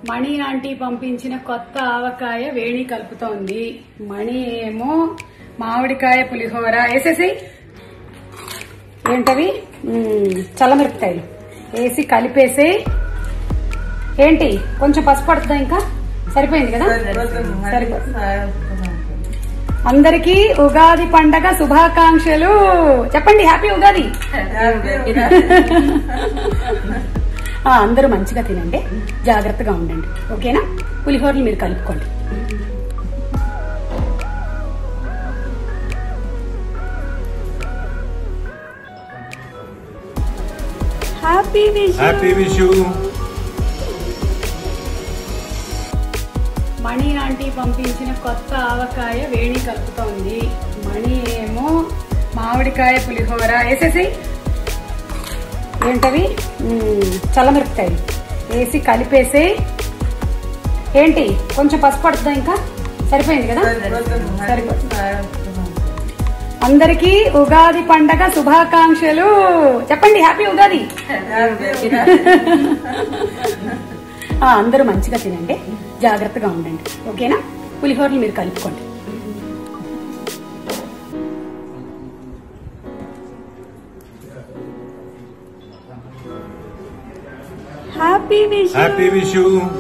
మణి aunty పంపించిన కొత్త ఆవకాయ వేణి కలుపుతోంది మణి ఏమో మామిడికాయ పులిహోర వేసేసి ఏంటవి మ్మ్, చల్లమిరపకాయలు వేసి కలిపేసి ఏంటి కొంచెం పసుపు పడుతుందా ఇంకా సరిపోయింది కదా సరిపోతుంది అందరికీ ఉగాది పండగ శుభాకాంక్షలు చెప్పండి హ్యాపీ ఉగాది ఆ, అందరూ మంచిగా తినండి జాగ్రత్తగా ఉండండి ఓకేనా పులిహోరలు మీరు కలుపుకోండి happy happy Vishu Mani aunty పంపించిన కొత్త ఆవకాయ వేణి కలుపుతోంది మణి ఏమో మామిడికాయ పులిహోర వేసేసి ఏంటవి మ్మ్, చల్లమిరపకాయలు వేసి కలిపేసి ఏంటి కొంచెం పసుపు పడుతుందా ఇంకా సరిపోయింది కదా సరిపోతుంది అందరికీ ఉగాది పండగ శుభాకాంక్షలు చెప్పండి హ్యాపీ ఉగాది ఆ, అందరూ మంచిగా తినండి జాగ్రత్తగా ఉండండి ఓకేనా పులిహోరలు మీరు కలుపుకోండి హ్యాపీ హ్యాపీ విషు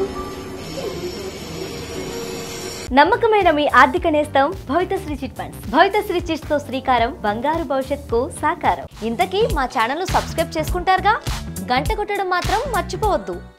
నమ్మకమైన మీ ఆర్థిక నేస్తం Bhavithasri chit funds Bhavithasri chits తో శ్రీకారం బంగారు భవిష్యత్తుకు సాకారం ఇంతకీ మా ఛానల్ సబ్స్క్రైబ్ చేసుకుంటారుగా గంట కొట్టడం మాత్రం మర్చిపోవద్దు